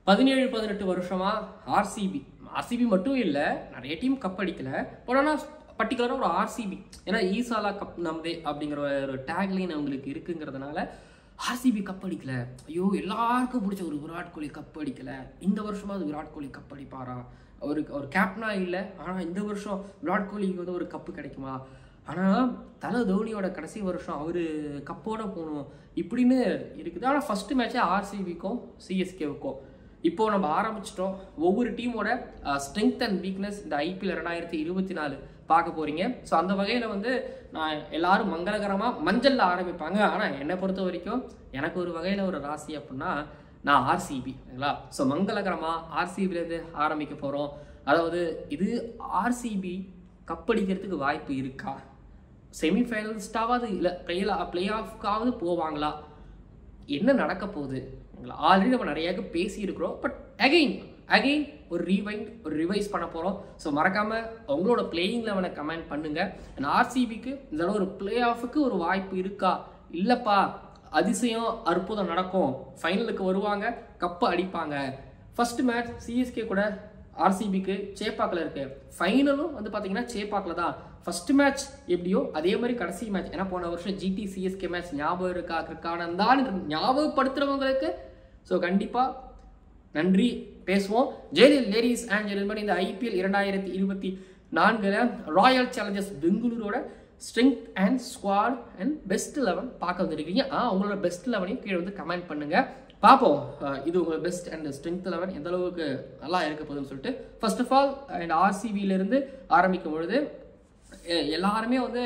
பதினேழு பதினெட்டு வருஷமா ஆர்சிபி ஆர்சிபி மட்டும் இல்லை நிறைய டீம் கப் அடிக்கல பட் ஆனால் பர்டிகுலராக ஒரு ஆர்சிபி ஏன்னா ஈசாலா கப் நம்தே அப்படிங்கிற ஒரு டேக்லைன் அவங்களுக்கு இருக்குங்கிறதுனால ஆர்சிபி கப் அடிக்கல ஐயோ எல்லாருக்கும் பிடிச்ச ஒரு விராட் கோலி கப் அடிக்கல இந்த வருஷமாவது விராட் கோலி கப் அடிப்பாரா அவருக்கு அவர் கேப்டனா இல்லை ஆனால் இந்த வருஷம் விராட் கோலிக்கு வந்து ஒரு கப்பு கிடைக்குமா ஆனால் தலை தோனியோட கடைசி வருஷம் அவர் கப்போட போகணும் இப்படின்னு இருக்குது ஆனால் ஃபஸ்ட்டு மேட்ச்சே ஆர்சிபிக்கும் சிஎஸ்கேவுக்கும் இப்போ நம்ம ஆரம்பிச்சிட்டோம் ஒவ்வொரு டீமோட ஸ்ட்ரென்த் அண்ட் வீக்னஸ் இந்த ஐபிஎல் ரெண்டாயிரத்தி இருபத்தி நாலு பார்க்க போறீங்க ஸோ அந்த வகையில் வந்து நான் எல்லாரும் மங்களகரமாக மஞ்சளில் ஆரம்பிப்பாங்க ஆனால் என்னை பொறுத்த வரைக்கும் எனக்கு ஒரு வகையில் ஒரு ராசி அப்படின்னா நான் ஆர்சிபி சரிங்களா ஸோ மங்களகரமாக ஆர்சிபிலேருந்து ஆரம்பிக்க போகிறோம் அதாவது இது ஆர்சிபி கப்படிக்கிறதுக்கு வாய்ப்பு இருக்கா செமிஃபைனலிஸ்டாவது இல்லை பிளே பிளே ஆஃப்காவது போவாங்களா என்ன நடக்க போகுது ஆல்ரெடி நம்ம நிறைய பேசியிருக்கிறோம் பட் அகைன் அகைன் ஒரு ரீவைண்ட் ஒரு ரிவைஸ் பண்ண போகிறோம் ஸோ மறக்காமல் உங்களோட பிளேயிங் லெவனை கமெண்ட் பண்ணுங்க ஆர்சிபிக்கு இந்த தடவை ஒரு பிளே ஆஃபுக்கு ஒரு வாய்ப்பு இருக்கா இல்லைப்பா அதிசயம் அற்புதம் நடக்கும் ஃபைனலுக்கு வருவாங்க கப்பு அடிப்பாங்க ஃபர்ஸ்ட் மேட்ச் சிஎஸ்கே கூட ஆர்சிபிக்கு சேப்பாக்கில் இருக்கு ஃபைனலும் வந்து பார்த்தீங்கன்னா சேப்பாக்கில் தான் ஃபர்ஸ்ட் மேட்ச் எப்படியோ அதே மாதிரி கடைசி மேட்ச் ஏன்னா போன வருஷம் ஜிடி சிஎஸ்கே மேட்ச் ஞாபகம் இருக்கா கிருக்கானந்தான் ஞாபகப்படுத்துறவங்களுக்கு ஸோ கண்டிப்பாக நன்றி பேசுவோம் ஜெயலலித் லேடிஸ் அண்ட் ஜென்டில்மேன் இந்த ஐபிஎல் இரண்டாயிரத்தி இருபத்தி நான்குல ராயல் சேலஞ்சர்ஸ் பெங்களூரோட strength and squad and best eleven பார்க்க வந்துருக்கீங்க ஆ உங்களோட பெஸ்ட் லெவனையும் கீழே வந்து கமெண்ட் பண்ணுங்க பார்ப்போம் அஹ் இது உங்களோட பெஸ்ட் அண்ட் ஸ்ட்ரென்த் லெவன் எந்த அளவுக்கு நல்லா இருக்க போகுதுன்னு சொல்லிட்டு ஃபர்ஸ்ட் ஆஃப் ஆல் அண்ட் ஆர்சிபியிலேருந்து ஆரம்பிக்கும் பொழுது எ- எல்லாருமே வந்து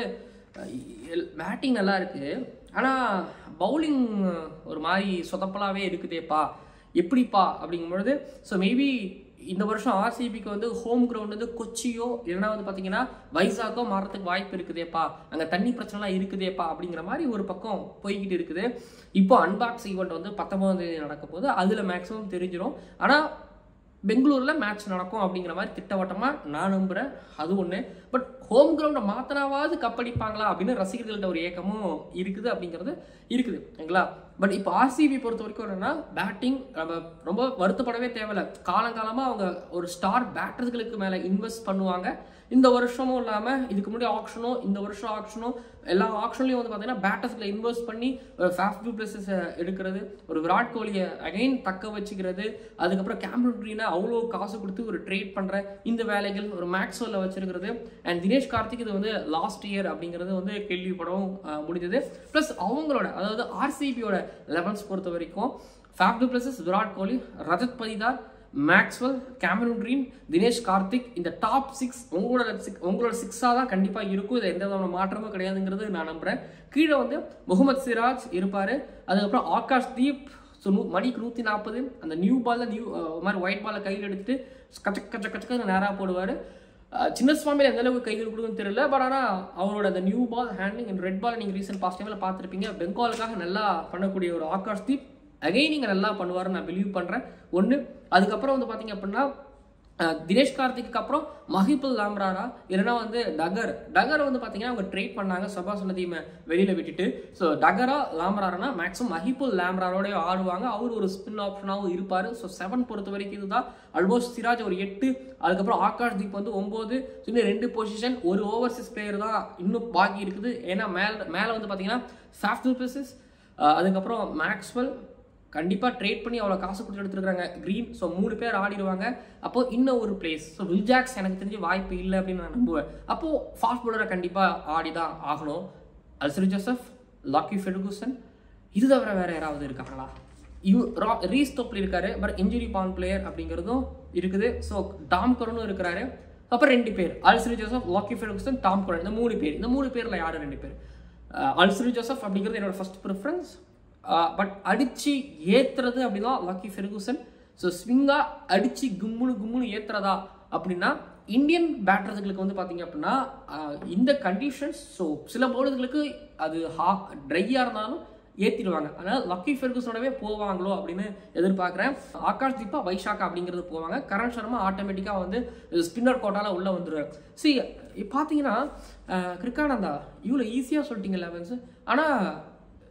பேட்டிங் நல்லா இருக்கு ஆனால் பவுலிங் ஒரு மாதிரி சொதப்பலாவே இருக்குதேப்பா எப்படிப்பா அப்படிங்கும் பொழுது ஸோ மேபி இந்த வருஷம் ஆர்சிபிக்கு வந்து ஹோம் கிரவுண்ட் வந்து கொச்சியோ இல்லைன்னா வந்து பார்த்தீங்கன்னா வைசாக்கோ மாறதுக்கு வாய்ப்பு இருக்குதேப்பா அங்கே தண்ணி பிரச்சனைலாம் இருக்குதேப்பா அப்படிங்கிற மாதிரி ஒரு பக்கம் போய்கிட்டு இருக்குது இப்போ அன்பாக்ஸ் ஈவெண்ட் வந்து பத்தொன்பதாம் தேதி நடக்க போது அதில் மேக்ஸிமம் தெரிஞ்சிடும் ஆனால் பெங்களூரில் மேட்ச் நடக்கும் அப்படிங்கிற மாதிரி திட்டவட்டமாக நான் நம்புகிறேன் அது ஒன்று பட் ஹோம் கிரவுண்டை மாத்தினாவாவது கப்படிப்பாங்களா அப்படின்னு ரசிகர்கள்ட்ட ஒரு ஏக்கமும் இருக்குது அப்படிங்கிறது இருக்குது சரிங்களா பட் இப்போ ஆர்சிபி பொறுத்த வரைக்கும் என்னன்னா பேட்டிங் நம்ம ரொம்ப வருத்தப்படவே தேவையில்ல காலங்காலமாக அவங்க ஒரு ஸ்டார் பேட்டர்ஸ்களுக்கு மேலே இன்வெஸ்ட் பண்ணுவாங்க இந்த வருஷமும் இல்லாமல் இதுக்கு முன்னாடி ஆக்ஷனும் இந்த வருஷம் ஆக்ஷனும் எல்லா ஆக்ஷன்லையும் வந்து பார்த்தீங்கன்னா பேட்டர்ஸில் இன்வெஸ்ட் பண்ணி ஃபேஃப் பிளஸஸ் எடுக்கிறது ஒரு விராட் கோலியை அகைன் தக்க வச்சுக்கிறது அதுக்கப்புறம் கேம்ரன் க்ரீனை அவ்வளோ காசு கொடுத்து ஒரு ட்ரேட் பண்ணுற இந்த வேலைகள் ஒரு மேக்ஸ்வெல்ல வச்சிருக்கிறது அண்ட் தினேஷ் கார்த்திக் இது வந்து லாஸ்ட் இயர் அப்படிங்கிறது வந்து கேள்விப்படவும் அஹ், முடிஞ்சது ப்ளஸ் அவங்களோட அதாவது ஆர்சிபியோட லெவன்ஸ் பொறுத்த வரைக்கும் Faf Plessis Virat Kohli Rajat Patidar Maxwell Cameron Green Dinesh Karthik இந்த டாப் சிக்ஸ் உங்களோட six- உங்களோட சிக்ஸாக தான் கண்டிப்பாக இருக்கும் இது எந்த விதமான மாற்றமும் கிடையாதுங்கிறது நான் நம்புறேன் கீழே வந்து முகமது சிராஜ் இருப்பார் அதுக்கப்புறம் ஆகாஷ் தீப் ஸோ நூ மணிக்கு நூற்றி நாற்பது அந்த நியூ பாலில் நியூ மாதிரி ஒயிட் பாலை கையில் எடுத்துட்டு கச்சக் கச்சக் கச்சக்கன்னு நேராக போடுவார் சின்னசுவாமியில் எந்த அளவுக்கு கைகள் கொடுக்குன்னு தெரியல பட் ஆனால் அவரோட அந்த new ball handling and red ball நீங்கள் ரீசெண்ட் பாஸ்ட் டைமில் பார்த்துருப்பீங்க பெங்காலுக்காக நல்லா பண்ணக்கூடிய ஒரு ஆகாஷ் தீப் அகைன் நீங்கள் நல்லா பண்ணுவாருன்னு நான் பிலீவ் பண்ணுறேன் ஒன்று அதுக்கப்புறம் வந்து பார்த்தீங்க அப்படின்னா அஹ், தினேஷ் கார்த்திக்கு அப்புறம் மஹிபுல் லாம்ராரா இல்லைன்னா வந்து டகர் டகர் வந்து பார்த்தீங்கன்னா அவங்க ட்ரேட் பண்ணாங்க சபாஸ் நதீமை வெளியில் விட்டுட்டு ஸோ டகரா லாம்ராரனா மேக்ஸிமம் மஹிபுல் லாம்ராரோடய ஆடுவாங்க அவர் ஒரு ஸ்பின் ஆப்ஷனாகவும் இருப்பார் ஸோ செவன் பொறுத்த வரைக்கும் இதுதான் ஆல்மோஸ்ட் சிராஜ் ஒரு எட்டு அதுக்கப்புறம் ஆகாஷ் தீப் வந்து ஒம்பது இன்னும் ரெண்டு பொசிஷன் ஒரு ஓவர்சீஸ் பிளேயர் தான் இன்னும் பாக்கி இருக்குது ஏன்னா மேலே மேலே வந்து பார்த்தீங்கன்னா சாஃப்ட் பிளஸஸ் அதுக்கப்புறம் மேக்ஸ்வெல் கண்டிப்பாக ட்ரேட் பண்ணி அவ்வளோ காசு கொடுத்து எடுத்துருக்காங்க க்ரீன் ஸோ மூணு பேர் ஆடிடுவாங்க அப்போ இன்னும் ஒரு பிளேஸ் ஸோ வில்ஜாக்ஸ் எனக்கு தெரிஞ்சு வாய்ப்பு இல்லை அப்படின்னு நான் நம்புவேன் அப்போது ஃபாஸ்ட் பவுலரை கண்டிப்பாக ஆடி தான் ஆகணும் அல்சரி ஜோசப் லாக்கி ஃபெர்கூசன் இது தவிர வேற யாராவது இருக்காங்களா இவ் ரா ரீஸ் தொப்பில் இருக்காரு பட் இன்ஜுரி பான் பிளேயர் அப்படிங்கிறதும் இருக்குது ஸோ டாம் கரனும் இருக்கிறாரு அப்புறம் ரெண்டு பேர் Alzarri Joseph Lockie Ferguson Tom Curran இந்த மூணு பேர் இந்த மூணு பேரில் யார் ரெண்டு பேர் அல்சரி ஜோசப் அப்படிங்கிறது என்னோட ஃபர்ஸ்ட் ப்ரிஃபரன்ஸ் பட் அடிச்சு ஏத்துறது அப்படின்னா லக்கி ஃபெர்கூசன் ஸோ ஸ்விங்காக அடிச்சு கும்முனு கும்முனு ஏத்துறதா அப்படின்னா இந்தியன் பேட்டர்ஸுகளுக்கு வந்து பார்த்தீங்க அப்படின்னா ஆஹ் இந்த கண்டிஷன்ஸ் ஸோ சில பவுலர்களுக்கு அது ஹா ட்ரையாக இருந்தாலும் ஏற்றிடுவாங்க அதனால் லக்கி ஃபெர்கூசனோடவே போவாங்களோ அப்படின்னு எதிர்பார்க்குறேன் ஆகாஷ் தீபா வைஷாக்கா அப்படிங்கிறது போவாங்க கரண் சர்மா ஆட்டோமேட்டிக்காக வந்து ஸ்பின்னர் கோட்டால உள்ளே வந்துடுவார் சி பார்த்தீங்கன்னா கிருக்கானந்தா இவ்வளோ ஈஸியாக சொல்லிட்டீங்க லெவன்ஸ் ஆனால்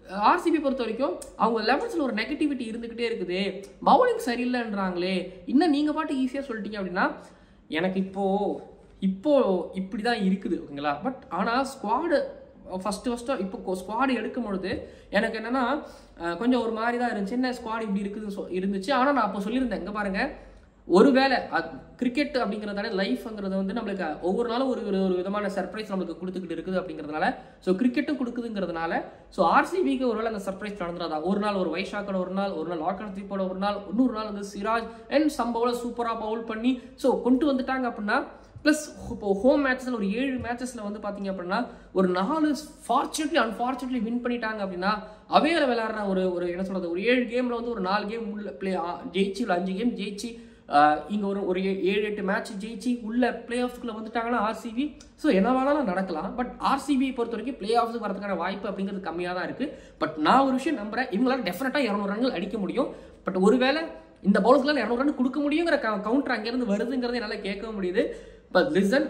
ஆர்சிபி பொறுத்த வரைக்கும் அவங்க லெவல்ஸில் ஒரு நெகட்டிவிட்டி இருந்துக்கிட்டே இருக்குது பவுலிங் சரியில்லைன்றாங்களே இன்னும் நீங்கள் பாட்டு ஈஸியாக சொல்லிட்டீங்க அப்படின்னா எனக்கு இப்போ இப்போ இப்படி தான் இருக்குது ஓகேங்களா பட் ஆனால் ஸ்குவாடு ஃபஸ்ட்டு ஃபஸ்ட்டு இப்போ ஸ்குவாடு எடுக்கும் பொழுது எனக்கு என்னன்னா அஹ், கொஞ்சம் ஒரு மாதிரி தான் இருந்துச்சு என்ன ஸ்குவாட் இப்படி இருக்குது சொ- இருந்துச்சு ஆனால் நான் அப்போ சொல்லியிருந்தேன் இங்கே பாருங்க ஒருவேளை கிரிக்கெட் அப்படிங்கிறதால லைஃப்ங்கிறது வந்து நம்மளுக்கு ஒவ்வொரு நாளும் ஒரு ஒரு ஒரு விதமான சர்ப்ரைஸ் நம்மளுக்கு கொடுத்துக்கிட்டு இருக்குது அப்படிங்கிறதுனால ஸோ கிரிக்கெட்டும் கொடுக்குதுங்கிறதுனால ஸோ ஆர்சிபிக்கு ஒருவேளை அந்த சர்ப்ரைஸ் நடந்துடாதா ஒரு நாள் ஒரு வைஷாக்கோட ஒரு நாள் ஒரு நாள் ஆக்கர் தீப்போட ஒரு நாள் இன்னொரு நாள் வந்து சிராஜ் அண்ட் சம்பவம் சூப்பராக பவுல் பண்ணி ஸோ கொண்டு வந்துட்டாங்க அப்படின்னா ப்ளஸ் இப்போ ஹோம் மேட்சஸில் ஒரு ஏழு மேட்சஸில் வந்து பார்த்தீங்க அப்படின்னா ஒரு நாலு ஃபார்ச்சுனேட்லி அன்ஃபார்ச்சுனேட்லி வின் பண்ணிட்டாங்க அப்படின்னா அவேல விளையாடுற ஒரு ஒரு என்ன சொல்கிறது ஒரு ஏழு கேமில் வந்து ஒரு நாலு கேம் உள்ள ப்ளே ஜெயிச்சு இல்லை அஞ்சு கேம் ஜெயிச்சு இங்கே ஒரு ஒரு ஏ- ஏழு எட்டு மேட்ச் ஜெயிச்சு உள்ள பிளே ஆஃப்ஸ்குள்ளே வந்துட்டாங்கன்னா ஆர்சிபி ஸோ என்ன வேணாலும் நடக்கலாம் பட் ஆர்சிபி பொறுத்த வரைக்கும் பிளே ஆஃப்ஸ் வரதுக்கான வாய்ப்பு அப்படிங்கிறது கம்மியாக தான் இருக்குது பட் நான் ஒரு விஷயம் நம்புறேன் இவங்களால டெஃபினட்டாக இரநூறு ரன்கள் அடிக்க முடியும் பட் ஒருவேளை இந்த பவுலர்ஸ்லாம் இரநூறு ரன் கொடுக்க முடியுங்கிற கவுண்டர் அங்கேருந்து வருதுங்கிறத என்னால் கேட்க முடியுது பட் லிசன்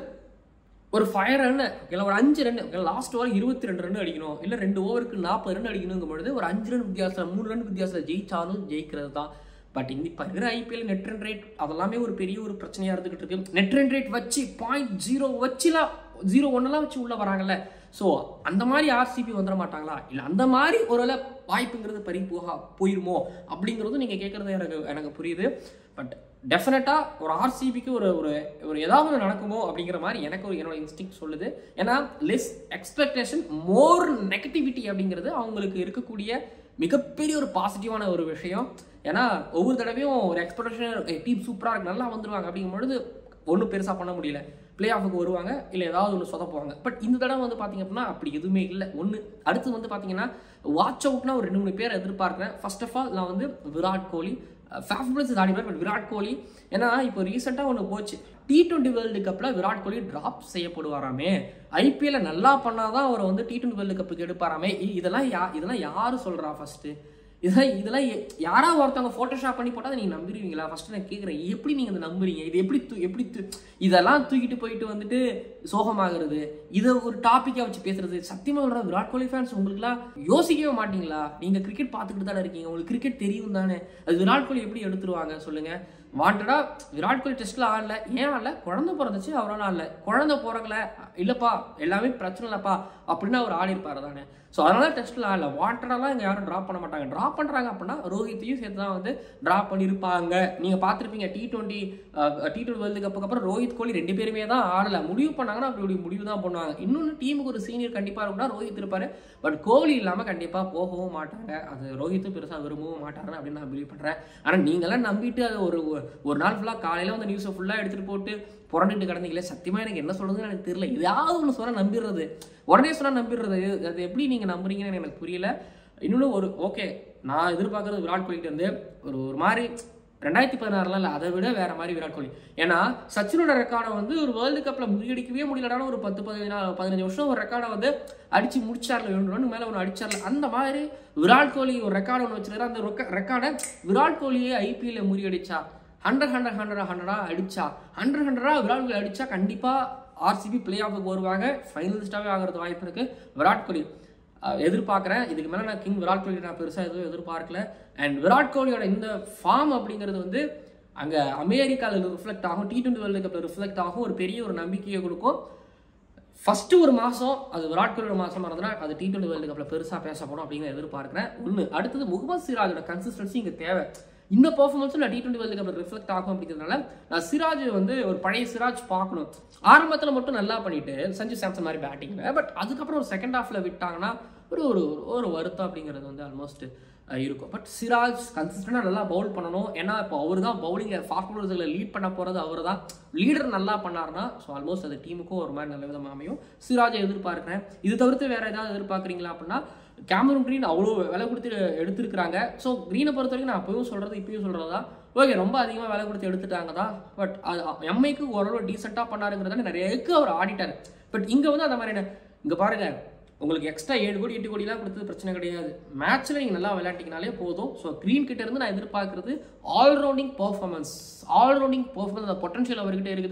ஒரு ஃபைவ் ரன் இல்லை ஒரு அஞ்சு ரன் லாஸ்ட் ஓவர் இருபத்தி ரெண்டு ரன் அடிக்கணும் இல்லை ரெண்டு ஓவருக்கு நாற்பது ரன் அடிக்கணுங்கும் பொழுது ஒரு அஞ்சு ரன் வித்தியாசம் மூணு ரன் வித்தியாசத்தில் ஜெயிச்சாலும் ஜெயிக்கிறது தான் பட் இந்த இப்போ இருக்கிற ஐபிஎல் நெட் ரன் ரேட் அதெல்லாமே ஒரு பெரிய ஒரு பிரச்சனையாக இருந்துகிட்டு இருக்கு நெட் ரன் ரேட் வச்சு பாயிண்ட் ஜீரோ வச்சுலாம் ஜீரோ ஒன்னெல்லாம் வச்சு உள்ள வராங்கல்ல ஸோ அந்த மாதிரி ஆர்சிபி வந்துட மாட்டாங்களா இல்லை அந்த மாதிரி ஒருவேளை வாய்ப்புங்கிறது பறி போகா போயிருமோ அப்படிங்கிறதும் நீங்கள் கேட்குறது எனக்கு எனக்கு புரியுது பட் டெஃபினட்டாக ஒரு ஆர்சிபிக்கு ஒரு ஒரு ஒரு ஏதாவது ஒன்று நடக்குமோ அப்படிங்கிற மாதிரி எனக்கு ஒரு என்னோட இன்ஸ்டிங் சொல்லுது ஏன்னா லெஸ் எக்ஸ்பெக்டேஷன் மோர் நெகட்டிவிட்டி அப்படிங்கிறது அவங்களுக்கு இருக்கக்கூடிய மிகப்பெரிய ஒரு பாசிட்டிவான ஒரு விஷயம் ஏன்னா ஒவ்வொரு தடவையும் ஒரு எக்ஸ்பெக்டேஷன் டீம் சூப்பராக இருக்கு நல்லா வந்துருவாங்க அப்படிங்கும் பொழுது ஒன்றும் பெருசாக பண்ண முடியல பிளே ஆஃபுக்கு வருவாங்க இல்லை ஏதாவது ஒன்று சொதப்புவாங்க பட் இந்த தடவை வந்து பார்த்தீங்க அப்படின்னா அப்படி எதுவுமே இல்லை ஒன்று அடுத்து வந்து பார்த்தீங்கன்னா வாட்ச் அவுட்னா ஒரு ரெண்டு மூணு பேர் எதிர்பார்க்குறேன் ஃபர்ஸ்ட் ஆஃப் ஆல் நான் வந்து விராட் கோலி ஃபேஃபினஸ் ஆடிப்பார் பட் விராட் கோலி ஏன்னா இப்போ ரீசெண்டாக ஒன்று போச்சு டி டுவெண்ட்டி வேர்ல்டு கப்பில் விராட் கோலி டிராப் செய்யப்படுவாராமே ஐபிஎல்ல நல்லா பண்ணாதான் அவரை வந்து டி டுவெண்ட்டி வேர்ல்டு கப்புக்கு எடுப்பாராமே இ- இதெல்லாம் யா இதெல்லாம் யார் சொல்கிறா ஃபர்ஸ்ட்டு இதெல்லாம் இதெல்லாம் எ- யாராவது ஒருத்தவங்க ஃபோட்டோஷாப் பண்ணி போட்டால் நீங்கள் நம்புறீங்களா ஃபர்ஸ்ட் நான் கேட்குறேன் எப்படி நீங்கள் அதை நம்புறீங்க இது எப்படி தூ எப்படி தூ இதெல்லாம் தூக்கிட்டு போயிட்டு வந்துட்டு சோகமாகிறது இதை ஒரு டாப்பிக்காக வச்சு பேசுறது சத்தியமாக சொல்கிறேன் விராட் கோலி ஃபேன்ஸ் உங்களுக்குலாம் யோசிக்கவே மாட்டீங்களா நீங்கள் கிரிக்கெட் பார்த்துக்கிட்டு தானே இருக்கீங்க உங்களுக்கு கிரிக்கெட் தெரியும் தானே அது விராட் கோலி எப்படி எடுத்துருவாங்க சொல்லுங்க வாண்டடா விராட் கோலி டெஸ்ட்ல ஆடல ஏன் ஆடல குழந்தை பிறந்துச்சு அவரால் ஆடல குழந்தை பிறக்கல இல்லப்பா எல்லாமே பிரச்சனை இல்லப்பா அப்படின்னு அவர் ஆடி இருப்பாரு தானே ஸோ அதனால டெஸ்ட்ல ஆடல வாண்டடாலாம் இங்கே யாரும் ட்ராப் பண்ண மாட்டாங்க ட்ராப் பண்றாங்க அப்படின்னா ரோஹித்தையும் சேர்த்து தான் வந்து ட்ராப் பண்ணியிருப்பாங்க நீங்க பார்த்துருப்பீங்க T twenty T twenty world கப்புக்கு அப்புறம் ரோஹித் கோலி ரெண்டு பேருமே தான் ஆடல முடிவு பண்ணாங்கன்னா அப்படி முடிவு தான் பண்ணுவாங்க இன்னொன்று டீமுக்கு ஒரு சீனியர் கண்டிப்பாக இருக்கும்னா ரோஹித் இருப்பாரு பட் கோலி இல்லாமல் கண்டிப்பாக போகவும் மாட்டாங்க அது ரோஹித்தும் பெருசாக விரும்பவும் மாட்டாங்க அப்படின்னு நான் பிலீவ் பண்ணுறேன் ஆனால் நீங்களாம் நம்பிட்டு அது ஒரு ஒரு நாள் ஃபுல்லாக காலையில் வந்து நியூஸை ஃபுல்லாக எடுத்துகிட்டு போட்டு புரண்டுட்டு கிடந்தீங்களே சத்தியமாக எனக்கு என்ன சொல்கிறதுன்னு எனக்கு தெரியல ஏதாவது ஒன்று சொன்னால் நம்பிடுறது உடனே சொன்னால் நம்பிடுறது இது- அது எப்படி நீங்கள் நம்புறீங்கன்னு எனக்கு புரியல இன்னொன்று ஒரு ஓகே நான் எதிர்பார்க்குறது விராட் கோலிகிட்ட இருந்து ஒரு ஒரு மாதிரி ரெண்டாயிரத்தி பதினாறுலாம் இல்லை அதை விட வேற மாதிரி விராட் கோலி ஏன்னா சச்சினோட ரெக்கார்டை வந்து ஒரு வேர்ல்டு கப்பில் முறியடிக்கவே முடியலடான ஒரு பத்து பதினஞ்சு நாள் பதினஞ்சு வருஷம் ஒரு ரெக்கார்டை வந்து அடிச்சு முடிச்சார்ல ரெண்டு ரன் மேலே ஒன்று அடிச்சார்ல அந்த மாதிரி விராட் கோலி ஒரு ரெக்கார்டு ஒன்று வச்சிருக்காரு அந்த ரெக்கார்டை விராட் கோலியே ஐபிஎல்ல முறியடிச்சா ஹண்ட்ரட் ஹண்ட்ரட் ஹண்ட்ரட் ஹண்ட்ரடா அடிச்சா ஹண்ட்ரட் ஹண்ட்ரடா விராட் கோலி அடிச்சா கண்டிப்பா ஆர்சிபி பிளே ஆஃபுக்கு வருவாங்க ஃபைனலிஸ்டாவே ஆகிறது வாய்ப்பு இருக்கு விராட் கோலி அஹ், எதிர்பார்க்குறேன் இதுக்கு மேலே நான் கிங் விராட் கோலி நான் பெருசாக எதுவும் எதிர்பார்க்கல அண்ட் விராட் கோலியோட இந்த ஃபார்ம் அப்படிங்கிறது வந்து அங்கே அமெரிக்காவில் ரிஃப்ளெக்ட் ஆகும் டி டுவெண்ட்டி வேர்ல்டு கப்பில் ரிஃப்ளெக்ட் ஆகும் ஒரு பெரிய ஒரு நம்பிக்கையை கொடுக்கும் ஃபர்ஸ்ட் ஒரு மாசம் அது விராட் கோலியோட மாசமா இருந்ததுன்னா அது டி டுவெண்ட்டி வேர்ல்டு கப்ல பெருசா பேசப்படும் அப்படின்னு எதிர்பார்க்கிறேன் ஒன்று அடுத்தது முகமது சிராஜோட கன்சிஸ்டன்சி இங்க தேவை இந்த பர்ஃபார்மன்ஸும் நான் டி டுவெண்ட்டி வேர்ல்டு கப்ல ரிஃப்ளெக்ட் ஆகும் அப்படிங்கிறதுனால நான் சிராஜ் வந்து ஒரு பழைய சிராஜ் பார்க்கணும் ஆரம்பத்தில் மட்டும் நல்லா பண்ணிட்டு சஞ்சு சாம்சன் மாதிரி பேட்டிங்ல பட் அதுக்கப்புறம் ஒரு செகண்ட் ஹாஃப்ல விட்டாங்கன்னா ஒரு ஒரு ஒரு வருத்தம் அப்படிங்கிறது வந்து ஆல்மோஸ்ட் இருக்கும் பட் சிராஜ் கன்சிஸ்டண்டாக நல்லா பவுல் பண்ணணும் ஏன்னா இப்போ அவர் தான் பவுலிங்கை ஃபாஸ்ட் பவுலர்ஸில் லீட் பண்ண போகிறது அவர் தான் லீடர் நல்லா பண்ணாருன்னா ஸோ ஆல்மோஸ்ட் அது டீமுக்கும் ஒரு மாதிரி நல்ல விதமாக அமையும் சிராஜை எதிர்பார்க்குறேன் இது தவிர்த்து வேற ஏதாவது எதிர்பார்க்குறீங்களா அப்படின்னா கேமரூன் க்ரீன் அவ்வளோ விலை கொடுத்து எடுத்திருக்கிறாங்க ஸோ க்ரீனை பொறுத்த வரைக்கும் நான் அப்பவும் சொல்கிறது இப்பயும் சொல்கிறதா ஓகே ரொம்ப அதிகமாக விலை கொடுத்து எடுத்துட்டாங்க தான் பட் அது எம்ஐக்கு ஓரளவு டீசெண்டாக பண்ணாருங்கிறதால நிறையக்கு அவர் ஆடிட்டார் பட் இங்கே வந்து அந்த மாதிரி இங்கே பாருங்க உங்களுக்கு எக்ஸ்ட்ரா ஏழு கோடி எட்டு கோடிலாம் கொடுத்தது பிரச்சனை கிடையாது மேட்ச்சில் நீங்கள் நல்லா விளையாட்டிங்கனாலே போதும் ஸோ க்ரீன் கிட்ட இருந்து நான் எதிர்பார்க்கறது ஆல்ரவுண்டிங் பர்ஃபார்மன்ஸ் ஆல்ரவுண்டிங் பர்ஃபார்மன்ஸ் அந்த பொட்டன்ஷியல் அவர்கிட்ட இருக்குது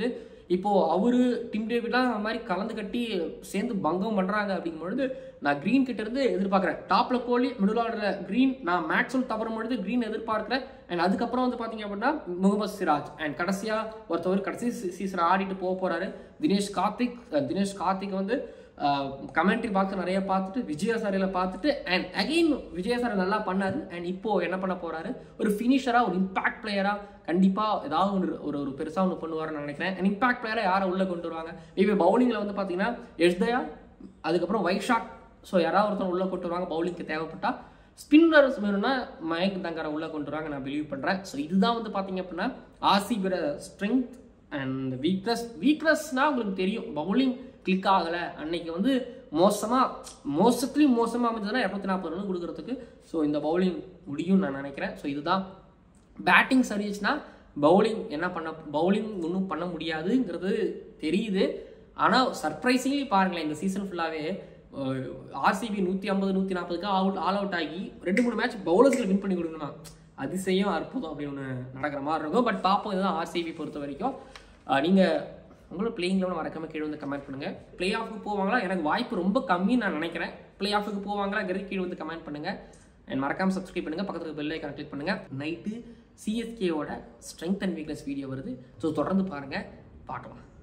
இப்போ அவரு டிம் டேவிட்லாம் அந்த மாதிரி கலந்து கட்டி சேர்ந்து பங்கம் பண்றாங்க அப்படிங்கும்பொழுது நான் கிரீன் கிட்ட இருந்து எதிர்பார்க்குறேன் டாப்ல கோலி மிடில் ஆர்டர் கிரீன் நான் மேக்ஸும் தவறும் பொழுது கிரீன் எதிர்பார்க்குறேன் அண்ட் அதுக்கப்புறம் வந்து பாத்தீங்க அப்படின்னா முகமது சிராஜ் அண்ட் கடைசியா ஒருத்தவர் கடைசி சீசன் ஆடிட்டு போக போறாரு தினேஷ் கார்த்திக் அஹ் தினேஷ் கார்த்திக் வந்து கமெண்ட்ரி பாக்ஸ் நிறைய பார்த்துட்டு விஜயசாரியில பார்த்துட்டு அண்ட் அகைன் விஜயசாரி நல்லா பண்ணாரு அண்ட் இப்போ என்ன பண்ண போறாரு ஒரு ஃபினிஷரா ஒரு இம்பாக்ட் பிளேயரா கண்டிப்பா ஏதாவது ஒன்று ஒரு ஒரு பெருசா ஒன்று பண்ணுவாருன்னு நினைக்கிறேன் அண்ட் இம்பாக்ட் பிளேயரை யாரை உள்ள கொண்டு வருவாங்க மேபி பவுலிங்ல வந்து பாத்தீங்கன்னா எஷ்தயா அதுக்கப்புறம் வைஷாக் ஸோ யாராவது ஒருத்தர் உள்ள கொண்டு வருவாங்க பவுலிங்க்கு தேவைப்பட்டா ஸ்பின்னர்ஸ் வேணும்னா மயங்க் தங்கரை உள்ள கொண்டு வருவாங்க நான் பிலீவ் பண்றேன் ஸோ இதுதான் வந்து பாத்தீங்க அப்படின்னா ஆர்சிபியோட ஸ்ட்ரென்த் அண்ட் வீக்னஸ் வீக்னஸ்னா உங்களுக்கு தெரியும் பவுலிங் கிளிக் ஆகலை அன்னைக்கு வந்து மோசமாக மோசத்துலேயும் மோசமாக அமைஞ்சதுன்னா இரநூத்தி நாற்பது ரன் கொடுக்கறதுக்கு ஸோ இந்த பவுலிங் முடியும்னு நான் நினைக்கிறேன் ஸோ இதுதான் பேட்டிங் சரிச்சுன்னா பவுலிங் என்ன பண்ண பவுலிங் ஒன்றும் பண்ண முடியாதுங்கிறது தெரியுது ஆனால் சர்ப்ரைசிங்லி பாருங்களேன் இந்த சீசன் ஃபுல்லாகவே ஆர்சிபி நூற்றி ஐம்பது நூற்றி நாற்பதுக்கு அவுட் ஆல் அவுட் ஆகி ரெண்டு மூணு மேட்ச் பவுலர்ஸில் வின் பண்ணி கொடுக்கணுமா அதிசயம் அற்புதம் அப்படின்னு ஒன்று நடக்கிற மாதிரி இருக்கும் பட் பார்ப்போம் இதுதான் ஆர்சிபி பொறுத்த வரைக்கும் நீங்கள் உங்களோட பிளேயிங் லெவல் மறக்காம கீழே வந்து கமெண்ட் பண்ணுங்க பிளே ஆஃபுக்கு போவாங்களா எனக்கு வாய்ப்பு ரொம்ப கம்மின்னு நான் நினைக்கிறேன் பிளே ஆஃபுக்கு போவாங்களாங்கிறது கீழே வந்து கமெண்ட் பண்ணுங்க அண்ட் மறக்காம சப்ஸ்கிரைப் பண்ணுங்க பக்கத்துல பெல் ஐக்கான் கிளிக் பண்ணுங்க நைட்டு சிஎஸ்கேவோட ஸ்ட்ரென்த் அண்ட் வீக்னஸ் வீடியோ வருது ஸோ தொடர்ந்து பாருங்க பார்க்கலாம்